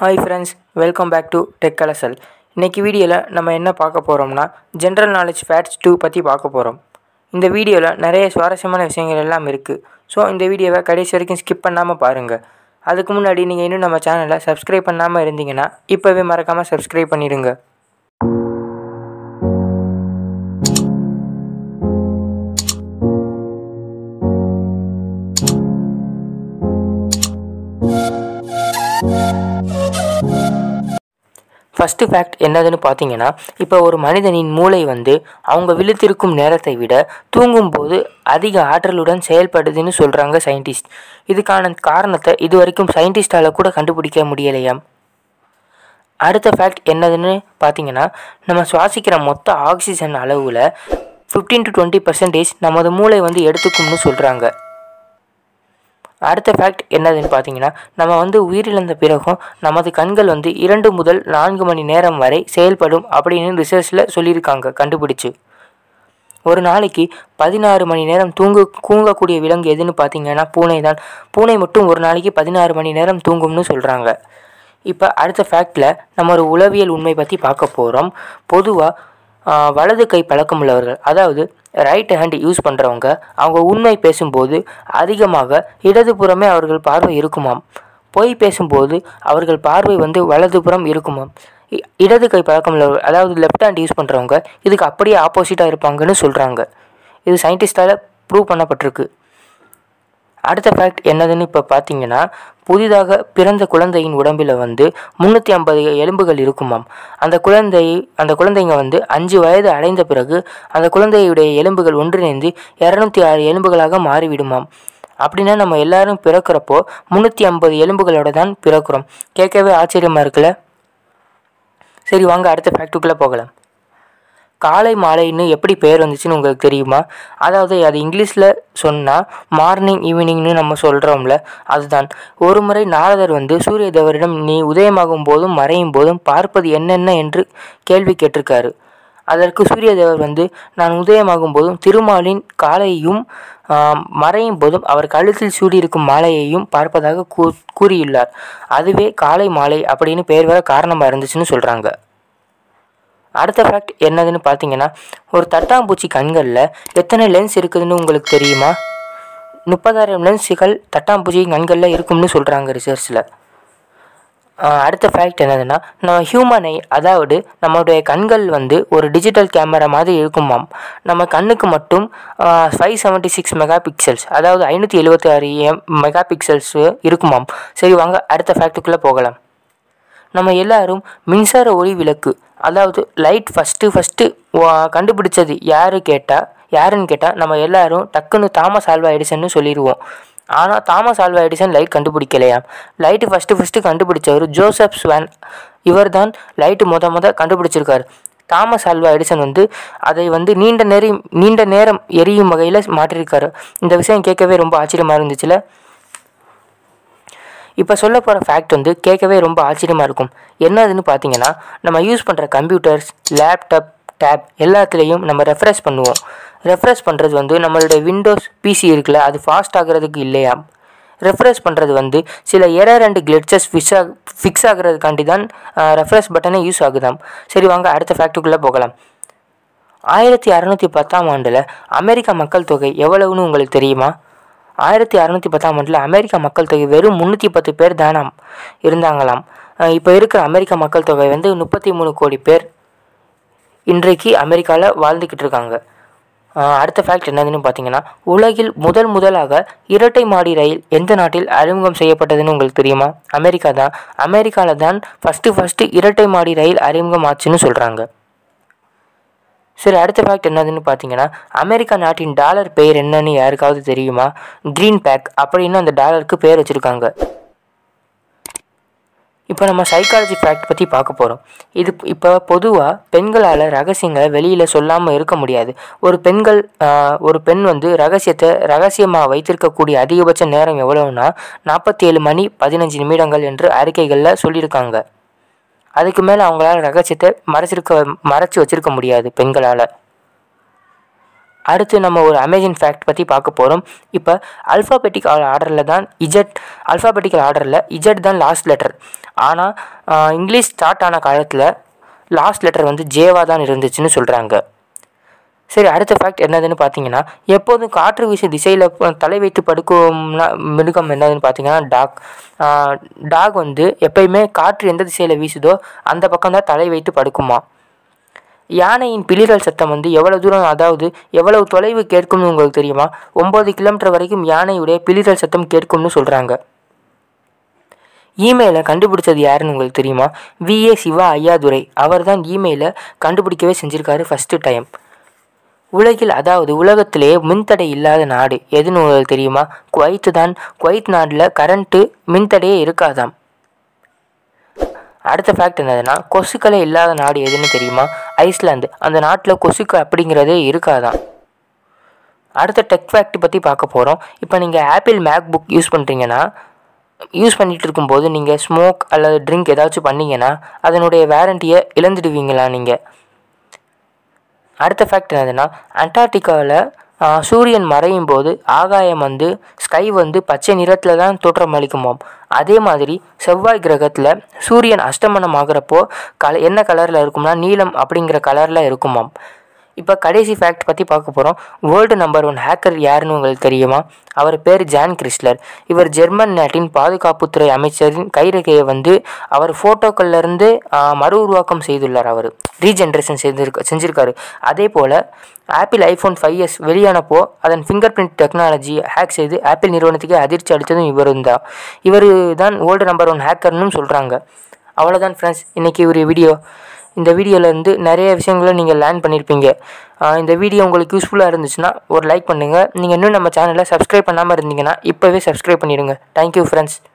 hi friends welcome back to tech Kalasal இன்றைக்கி வீடியோவில் நம்ம என்ன பார்க்க போகிறோம்னா ஜென்ரல் நாலேஜ் ஃபேட்ஸ் டூ பற்றி பார்க்க போகிறோம் இந்த வீடியோவில் நிறைய சுவாரஸ்யமான விஷயங்கள் எல்லாம் இருக்குது ஸோ இந்த வீடியோவை கடைசி வரைக்கும் ஸ்கிப் பண்ணாமல் பாருங்கள் அதுக்கு முன்னாடி நீங்கள் இன்னும் நம்ம சேனலை சப்ஸ்கிரைப் பண்ணாமல் இருந்தீங்கன்னா இப்போவே மறக்காமல் சப்ஸ்கிரைப் பண்ணிடுங்க ஃபஸ்ட்டு ஃபேக்ட் என்னதுன்னு பார்த்தீங்கன்னா இப்போ ஒரு மனிதனின் மூளை வந்து அவங்க விழித்திருக்கும் நேரத்தை விட தூங்கும்போது அதிக ஆற்றலுடன் செயல்படுதுன்னு சொல்கிறாங்க சயின்டிஸ்ட் இதுக்கான காரணத்தை இது வரைக்கும் சயின்டிஸ்டால் கூட கண்டுபிடிக்க முடியலையாம் அடுத்த ஃபேக்ட் என்னதுன்னு பார்த்தீங்கன்னா நம்ம சுவாசிக்கிற மொத்த ஆக்சிஜன் அளவில் ஃபிஃப்டீன் டு டுவெண்ட்டி பர்சன்டேஜ் நமது மூளை வந்து எடுத்துக்கும்னு சொல்கிறாங்க அடுத்த ஃபேக்ட் என்னதுன்னு பார்த்தீங்கன்னா நம்ம வந்து உயிரிழந்த பிறகும் நமது கண்கள் வந்து இரண்டு முதல் நான்கு மணி நேரம் வரை செயல்படும் அப்படின்னு ரிசர்ச்சில் சொல்லியிருக்காங்க கண்டுபிடிச்சு ஒரு நாளைக்கு பதினாறு மணி நேரம் தூங்கு தூங்கக்கூடிய விலங்கு எதுன்னு பார்த்தீங்கன்னா பூனை தான் பூனை மட்டும் ஒரு நாளைக்கு பதினாறு மணி நேரம் தூங்கும்னு சொல்கிறாங்க இப்போ அடுத்த ஃபேக்டில் நம்ம ஒரு உளவியல் உண்மை பற்றி பார்க்க போகிறோம் பொதுவாக வலது கை பழக்கம் உள்ளவர்கள் அதாவது ரைட் ஹேண்ட் யூஸ் பண்ணுறவங்க அவங்க உண்மை பேசும்போது அதிகமாக இடதுபுறமே அவர்கள் பார்வை இருக்குமாம் பொய் பேசும்போது அவர்கள் பார்வை வந்து வலதுபுறம் இருக்குமாம் இ- இடது கை பழக்கம் உள்ளவர்கள் அதாவது லெஃப்ட் ஹேண்ட் யூஸ் பண்ணுறவங்க இதுக்கு அப்படியே ஆப்போசிட்டாக இருப்பாங்கன்னு சொல்கிறாங்க இது சயின்டிஸ்டால் ப்ரூவ் பண்ணப்பட்டிருக்கு அடுத்த ஃபேக்ட் என்னதுன்னு இப்போ பார்த்தீங்கன்னா புதிதாக பிறந்த குழந்தையின் உடம்பில் வந்து முந்நூற்றி ஐம்பது எலும்புகள் இருக்குமாம் அந்த குழந்தை அந்த குழந்தைங்க வந்து அஞ்சு வயது அடைந்த பிறகு அந்த குழந்தையுடைய எலும்புகள் ஒன்றிணைந்து இரநூத்தி ஆறு எலும்புகளாக மாறிவிடுமாம் அப்படின்னா நம்ம எல்லாரும் பிறக்கிறப்போ முந்நூற்றி ஐம்பது எலும்புகளோட தான் பிறக்கிறோம் கேட்கவே ஆச்சரியமாக இருக்குல்ல சரி வாங்க அடுத்த ஃபேக்ட்டுக்குள்ளே போகலாம் காலை மாலைன்னு எப்படி பெயர் வந்துச்சுன்னு உங்களுக்கு தெரியுமா அதாவது அது இங்கிலீஷில் சொன்னால் மார்னிங் ஈவினிங்னு நம்ம சொல்கிறோம்ல அதுதான் ஒரு முறை நாரதர் வந்து சூரிய தேவரிடம் நீ உதயமாகும் போதும் மறையும் போதும் பார்ப்பது என்னென்ன என்று கேள்வி கேட்டிருக்காரு அதற்கு சூரிய தேவர் வந்து நான் உதயமாகும் போதும் திருமாலின் காலையும் ஆம், மறையும் போதும் அவர் கழுத்தில் சூடியிருக்கும் மாலையையும் பார்ப்பதாக கூ கூறியுள்ளார் அதுவே காலை மாலை அப்படின்னு பெயர் வர காரணமாக இருந்துச்சுன்னு சொல்கிறாங்க அடுத்த ஃபேக்ட் என்னதுன்னு பார்த்தீங்கன்னா ஒரு தட்டாம்பூச்சி கண்களில் எத்தனை லென்ஸ் இருக்குதுன்னு உங்களுக்கு தெரியுமா முப்பதாயிரம் லென்ஸுகள் தட்டாம்பூச்சி கண்களில் இருக்கும்னு சொல்கிறாங்க ரிசர்ச்சில் அடுத்த ஃபேக்ட் என்னதுன்னா நம்ம ஹியூமன் ஐ அதாவது நம்மளுடைய கண்கள் வந்து ஒரு டிஜிட்டல் கேமரா மாதிரி இருக்குமாம் நம்ம கண்ணுக்கு மட்டும் five seventy six mega pixels அதாவது ஐநூற்றி எழுபத்தி ஆறு எம் மெகா பிக்சல்ஸ் இருக்குமாம் சரி வாங்க அடுத்த ஃபேக்ட்டுக்குள்ளே போகலாம் நம்ம எல்லாரும் மின்சார ஒளி விளக்கு அதாவது லைட் ஃபஸ்ட்டு ஃபஸ்ட்டு கண்டுபிடிச்சது யாரு கேட்டால் யாருன்னு கேட்டால் நம்ம எல்லாரும் டக்குன்னு தாமஸ் ஆல்வா எடிசன்னு சொல்லிடுவோம் ஆனால் தாமஸ் ஆல்வா எடிசன் லைட் கண்டுபிடிக்கலையாம் லைட்டு ஃபஸ்ட்டு ஃபஸ்ட்டு கண்டுபிடிச்சவர் ஜோசப் ஸ்வான் இவர் தான் லைட்டு முத முத கண்டுபிடிச்சிருக்காரு தாமஸ் ஆல்வா எடிசன் வந்து அதை வந்து நீண்ட நேரம் நீண்ட நேரம் எரியும் வகையில் மாற்றிருக்காரு இந்த விஷயம் கேட்கவே ரொம்ப ஆச்சரியமாக இருந்துச்சுல இப்போ சொல்ல போகிற ஃபேக்ட் வந்து கேட்கவே ரொம்ப ஆச்சரியமாக இருக்கும் என்னதுன்னு பார்த்தீங்கன்னா நம்ம யூஸ் பண்ணுற கம்ப்யூட்டர்ஸ் லேப்டாப் டேப் எல்லாத்துலேயும் நம்ம ரெஃப்ரெஷ் பண்ணுவோம் ரெஃப்ரெஷ் பண்ணுறது வந்து நம்மளுடைய விண்டோஸ் பிசி இருக்குல்ல அது ஃபாஸ்ட் ஆகிறதுக்கு இல்லையா ரெஃப்ரெஷ் பண்ணுறது வந்து சில எரர் அண்ட் கிளிச்சஸ் ஃபிக்ஸ் ஆக ஃபிக்ஸ் ஆகிறதுக்காண்டி தான் ரெஃப்ரெஷ் பட்டனே யூஸ் ஆகுதாம் சரி வாங்க அடுத்த ஃபேக்ட்டுக்குள்ளே போகலாம் ஆயிரத்தி அறநூற்றி பத்தாம் ஆண்டில் அமெரிக்கா மக்கள் தொகை எவ்வளவுன்னு உங்களுக்கு தெரியுமா ஆயிரத்தி அறநூற்றி பத்தாம் ஆண்டில் அமெரிக்கா மக்கள் தொகை வெறும் முந்நூற்றி பத்து பேர் தானாம் இருந்தாங்களாம் அஹ் இப்போ இருக்கிற அமெரிக்கா மக்கள் தொகை வந்து முப்பத்தி மூணு கோடி பேர் இன்றைக்கு அமெரிக்காவில் வாழ்ந்துக்கிட்டு இருக்காங்க அஹ் அடுத்த ஃபேக்ட் என்னதுன்னு பார்த்தீங்கன்னா உலகில் முதல் முதலாக இரட்டை மாடி ரயில் எந்த நாட்டில் அறிமுகம் செய்யப்பட்டதுன்னு உங்களுக்கு தெரியுமா அமெரிக்கா தான் அமெரிக்காவில் தான் ஃபஸ்ட்டு ஃபஸ்ட்டு இரட்டை மாடி ரயில் அறிமுகம் ஆச்சுன்னு சொல்கிறாங்க சரி அடுத்த ஃபேக்ட் என்னதுன்னு பார்த்தீங்கன்னா அமெரிக்கா நாட்டின் டாலர் பெயர் என்னன்னு யாருக்காவது தெரியுமா க்ரீன் பேக் அப்படின்னு அந்த டாலருக்கு பேர் வச்சுருக்காங்க இப்போ நம்ம சைக்காலஜி ஃபேக்ட் பற்றி பார்க்க போகிறோம் இது இப்போ பொதுவாக பெண்களால் ரகசியங்களை வெளியில் சொல்லாமல் இருக்க முடியாது ஒரு பெண்கள் ஆஹ், ஒரு பெண் வந்து ரகசியத்தை ரகசியமாக வைத்திருக்கக்கூடிய அதிகபட்ச நேரம் எவ்வளவுனா நாற்பத்தி ஏழு மணி பதினஞ்சு நிமிடங்கள் என்று அறிக்கைகளில் சொல்லியிருக்காங்க அதுக்கு மேலே அவங்களால ரகசியத்தை மறைச்சிருக்க மறைச்சி வச்சிருக்க முடியாது பெண்களால் அடுத்து நம்ம ஒரு அமேசிங் ஃபேக்ட் பற்றி பார்க்க போகிறோம் இப்போ அல்ஃபாபெட்டிக் ஆர்டரில் தான் இஜட் அல்ஃபாபெட்டிக்கல் ஆர்டரில் இஜட் தான் லாஸ்ட் லெட்டர் ஆனால் இங்கிலீஷ் ஸ்டார்ட் ஆன காலத்தில் லாஸ்ட் லெட்டர் வந்து ஜேவா தான் இருந்துச்சுன்னு சொல்கிறாங்க சரி அடுத்த ஃபேக்ட் என்னதுன்னு பார்த்தீங்கன்னா எப்போதும் காற்று வீசு திசையில் தலை வைத்து படுக்கும்னா மிருகம் என்னதுன்னு பார்த்தீங்கன்னா டாக் டாக் வந்து எப்பயுமே காற்று எந்த திசையில் வீசுதோ அந்த பக்கம் தான் தலை வைத்து படுக்குமா யானையின் பிளிரல் சத்தம் வந்து எவ்வளோ தூரம் அதாவது எவ்வளவு தொலைவு கேட்கும்னு உங்களுக்கு தெரியுமா ஒம்பது கிலோமீட்டர் வரைக்கும் யானையுடைய பிளிரல் சத்தம் கேட்கும்னு சொல்கிறாங்க இமெயிலை கண்டுபிடிச்சது யாருன்னு உங்களுக்கு தெரியுமா விஏ சிவா ஐயாதுரை அவர் தான் இமெயிலை கண்டுபிடிக்கவே செஞ்சுருக்காரு ஃபஸ்ட்டு டைம் உலகில் அதாவது உலகத்திலே மின்தடை இல்லாத நாடு எதுன்னு உங்களுக்கு தெரியுமா குவைத்து தான் குவைத் நாட்டில் கரண்ட்டு மின்தடையே இருக்காதாம் அடுத்த ஃபேக்ட் என்னதுன்னா கொசுக்களே இல்லாத நாடு எதுன்னு தெரியுமா ஐஸ்லாந்து அந்த நாட்டில் கொசுக்கு அப்படிங்கிறதே இருக்காதான் அடுத்த டெக் ஃபேக்ட் பற்றி பார்க்க போகிறோம் இப்போ நீங்கள் ஆப்பிள் மேக் புக் யூஸ் பண்ணுறீங்கன்னா யூஸ் பண்ணிகிட்டு இருக்கும்போது நீங்கள் ஸ்மோக் அல்லது ட்ரிங்க் ஏதாச்சும் பண்ணீங்கன்னா அதனுடைய வேரண்டியை இழந்துடுவீங்களா நீங்கள் அடுத்த ஃபேக்ட் என்னதுன்னா அண்டார்டிகாவில் சூரியன் மறையும் போது ஆகாயம் வந்து ஸ்கை வந்து பச்சை நிறத்தில் தான் தோற்றம் அளிக்குமாம் அதே மாதிரி செவ்வாய் கிரகத்தில் சூரியன் அஸ்தமனம் ஆகிறப்போ கல என்ன கலரில் இருக்கும்னா நீலம் அப்படிங்கிற கலரில் இருக்குமாம் இப்போ கடைசி ஃபேக்ட் பற்றி பார்க்க போகிறோம் வேர்ல்டு நம்பர் ஒன் ஹேக்கர் யாருன்னு உங்களுக்கு தெரியுமா அவர் பேர் ஜான் கிறிஸ்லர் இவர் ஜெர்மன் நாட்டின் பாதுகாப்புத்துறை அமைச்சரின் கைரேகையை வந்து அவர் ஃபோட்டோக்கள்லேருந்து மறு உருவாக்கம் செய்துள்ளார் அவர் ரீஜென்ரேஷன் செய்திருக்க செஞ்சுருக்காரு அதே போல் ஆப்பிள் ஐஃபோன் ஃபைவ் எஸ் வெளியானப்போ அதன் ஃபிங்கர் பிரிண்ட் டெக்னாலஜி ஹேக் செய்து ஆப்பிள் நிறுவனத்துக்கு அதிர்ச்சி அளித்ததும் இவர் தான் இவர் தான் வேர்ல்டு நம்பர் ஒன் ஹேக்கர்னு சொல்கிறாங்க அவ்வளோதான் ஃப்ரெண்ட்ஸ் இன்றைக்கி ஒரு வீடியோ இந்த வீடியோலேருந்து நிறைய விஷயங்களை நீங்கள் லேர்ன் பண்ணியிருப்பீங்க இந்த வீடியோ உங்களுக்கு யூஸ்ஃபுல்லாக இருந்துச்சுன்னா ஒரு லைக் பண்ணுங்கள் நீங்கள் இன்னும் நம்ம சேனலை சப்ஸ்கிரைப் பண்ணாமல் இருந்தீங்கன்னா இப்போவே சப்ஸ்கிரைப் பண்ணிடுங்க தேங்க்யூ ஃப்ரெண்ட்ஸ்